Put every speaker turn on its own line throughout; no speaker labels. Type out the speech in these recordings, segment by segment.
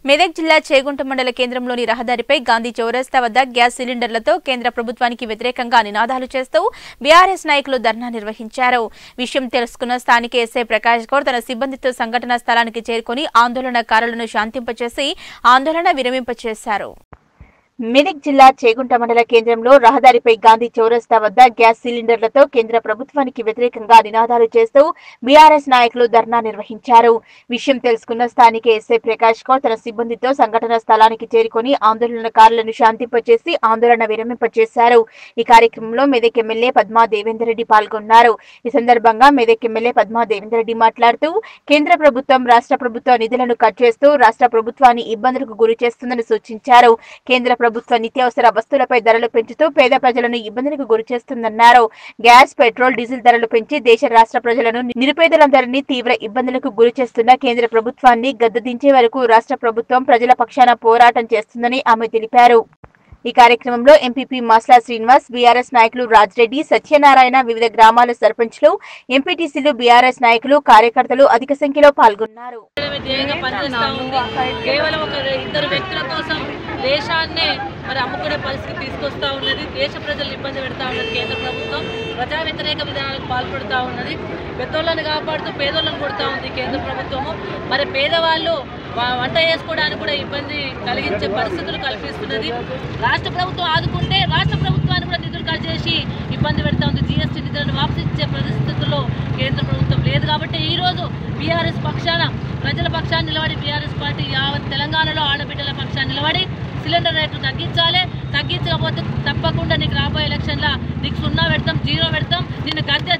మెదక్ జిల్లా చేగుంట మండల కేంద్రంలోని రహదారిపై గాంధీ చౌరస్తా వద్ద గ్యాస్ సిలిండర్లతో కేంద్ర ప్రభుత్వానికి వ్యతిరేకంగా నినాదాలు చేస్తూ బీఆర్ఎస్ నాయకులు ధర్నా నిర్వహించారు విషయం తెలుసుకున్న స్థానిక ఎస్ఐ ప్రకాష్ గౌడ్ తన సిబ్బందితో సంఘటనా స్థలానికి చేరుకుని ఆందోళనకారులను శాంతింపచేసి ఆందోళన విరమింపచేశారు మెదక్ జిల్లా చేగుంట మండల కేంద్రంలో రహదారిపై గాంధీ చౌరస్తా వద్ద గ్యాస్ సిలిండర్లతో కేంద్ర ప్రభుత్వానికి వ్యతిరేకంగా నినాదాలు చేస్తూ బీఆర్ఎస్ నాయకులు ధర్నా నిర్వహించారు విషయం తెలుసుకున్న స్థానిక ఎస్ఐ ప్రకాష్ గౌడ్ తన సిబ్బందితో సంఘటన స్థలానికి చేరుకుని ఆందోళనకారులను శాంతింపచేసి ఆందోళన విరమింపచేశారు ఈ కార్యక్రమంలో మెదక్ ఎమ్మెల్యే పద్మా దేవేందర్ రెడ్డి పాల్గొన్నారు ఈ సందర్భంగా మెదక్ ఎమ్మెల్యే పద్మా దేవేందర్ రెడ్డి మాట్లాడుతూ కేంద్ర ప్రభుత్వం రాష్ట్ర ప్రభుత్వ నిధులను కట్ చేస్తూ రాష్ట్ర ప్రభుత్వాన్ని ఇబ్బందులకు గురి చేస్తుందని సూచించారు కేంద్ర ప్రభుత్వ నిత్యావసర వస్తువులపై ధరలు పెంచుతూ పేద ప్రజలను ఇబ్బందులకు గురి చేస్తుందన్నారు గ్యాస్ పెట్రోల్ డీజిల్ ధరలు పెంచి దేశ రాష్ట్ర ప్రజలను నిరుపేదలందరినీ తీవ్ర ఇబ్బందులకు గురి చేస్తున్న కేంద్ర ప్రభుత్వాన్ని గద్దెదించే వరకు రాష్ట్ర ప్రభుత్వం ప్రజల పక్షాన పోరాటం చేస్తుందని ఆమె తెలిపారు ఈ కార్యక్రమంలో ఎంపీపీ మాస్లా శ్రీనివాస్ బీఆర్ఎస్ నాయకులు రాజ్రెడ్డి సత్యనారాయణ వివిధ గ్రామాల సర్పంచ్లు ఎంపీటీసీలు బీఆర్ఎస్ నాయకులు కార్యకర్తలు అధిక సంఖ్యలో పాల్గొన్నారు
చేయడమే ధ్యేయంగా పనిచేస్తూ ఉంది కేవలం ఒక ఇద్దరు వ్యక్తుల కోసం దేశాన్నే మరి అమ్ముకునే పరిస్థితి తీసుకొస్తా ఉన్నది దేశ ప్రజలు ఇబ్బంది పెడతా ఉన్నది కేంద్ర ప్రభుత్వం ప్రజా వ్యతిరేక విధానాలకు పాల్పడుతూ ఉన్నది పెద్దోళ్ళని కాపాడుతూ పేదోళ్ళని కొడుతూ ఉంది కేంద్ర ప్రభుత్వము మరి పేదవాళ్ళు వా- వంట చేసుకోవడానికి కూడా ఇబ్బంది కలిగించే పరిస్థితులు కల్పిస్తున్నది రాష్ట్ర ప్రభుత్వం ఆదుకుంటే రాష్ట్ర ప్రభుత్వాన్ని కూడా నిధులు కట్ చేసి ఇబ్బంది పెడతా ఉంది జీఎస్టీ నిధులను వాపసు ఇచ్చే పరిస్థితుల్లో కేంద్ర ప్రభుత్వం లేదు కాబట్టి ఈ రోజు బీఆర్ఎస్ పక్షాన ప్రజల పక్షాన్ని నిలబడి బీఆర్ఎస్ పార్టీ యావత్ తెలంగాణలో ఆడబిడ్డల పక్షాన్ని నిలబడి సిలిండర్ రేట్లు తగ్గించాలి తగ్గించకపోతే తప్పకుండా నీకు రాబోయే ఎలక్షన్ల నీకు సున్నా పెడతాం జీరో పెడతాం నిన్ను గద్దె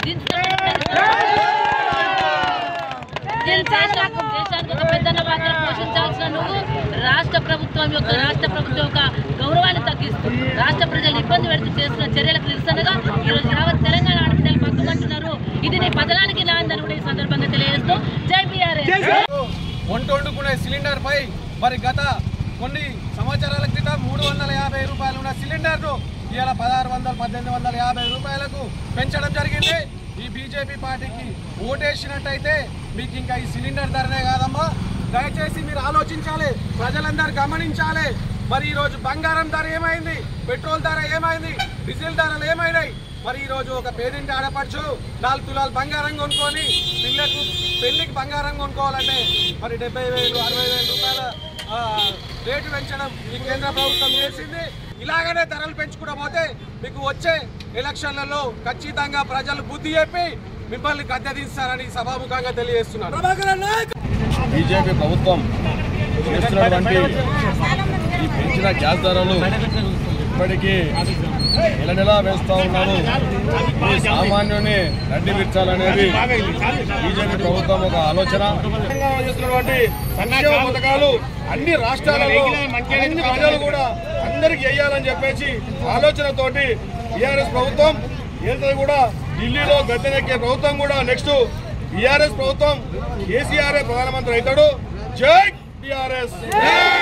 దించుతాం దేశానికి ఒక పెద్దన్న పాత్ర పోషించాల్సిన నువ్వు రాష్ట్ర ప్రభుత్వం యొక్క రాష్ట్ర ప్రభుత్వం యొక్క గౌరవాన్ని తగ్గిస్తూ రాష్ట్ర ప్రజలు ఇబ్బంది పెడుతూ చేస్తున్న చర్యలకు నిరసనగా ఈరోజు యావత్ తెలంగాణ ఆడపిల్లలు పక్కమంటున్నారు ఇది నీ పతనానికి నాందని కూడా ఈ సందర్భంగా తెలియజేస్తూ జై బీఆర్ఎస్
వంట వండుకునే సిలిండర్ పై మరి గత కొన్ని సంవత్సరాల క్రితం మూడు వందల యాభై రూపాయలు ఉన్న సిలిండర్ను ఇవాళ పదహారు వందల పద్దెనిమిది వందల యాభై రూపాయలకు పెంచడం జరిగింది ఈ బీజేపీ పార్టీకి ఓటేసినట్టయితే మీకు ఇంకా ఈ సిలిండర్ ధరనే కాదమ్మా దయచేసి మీరు ఆలోచించాలి ప్రజలందరూ గమనించాలి మరి ఈరోజు బంగారం ధర ఏమైంది పెట్రోల్ ధర ఏమైంది డీజిల్ ధరలు ఏమైనాయి మరి ఈ రోజు ఒక పేదింటి ఆడపడుచు నాలుగు తులాలు బంగారం కొనుక్కొని పిల్లకు పెళ్లికి బంగారం కొనుక్కోవాలంటే మరి డెబ్బై వేలు అరవై వేల రూపాయల ఆ, రేటు పెంచడం ఈ కేంద్ర ప్రభుత్వం చేసింది ఇలాగనే ధరలు పెంచుకుంటూ పోతే మీకు వచ్చే ఎలక్షన్లలో ఖచ్చితంగా ప్రజలు బుద్ధి చెప్పి మిమ్మల్ని గద్దెదిస్తారని సభాముఖంగా తెలియజేస్తున్నారు
బీజేపీ ప్రభుత్వం చేస్తున్నటువంటి ఈ పెంచిన గ్యాస్ ధరలు ఇప్పటికీ నెల నెలా వేస్తూ ఉన్నారు ఈ సామాన్యుని నడ్డి విర్చాలనేది బీజేపీ ప్రభుత్వం ఒక ఆలోచన తెలంగాణ చేస్తున్నటువంటి సంక్షేమ పథకాలు అన్ని రాష్ట్రాలలో అన్ని ప్రజలు కూడా అందరికి వేయాలని చెప్పేసి ఆలోచనతోటి టీఆర్ఎస్ ప్రభుత్వం ఏదైతే కూడా ఢిల్లీలో గద్దెనెక్కే ప్రభుత్వం కూడా నెక్స్ట్ టీఆర్ఎస్ ప్రభుత్వం కేసీఆర్ ప్రధానమంత్రి అవుతాడు జై టీఆర్ఎస్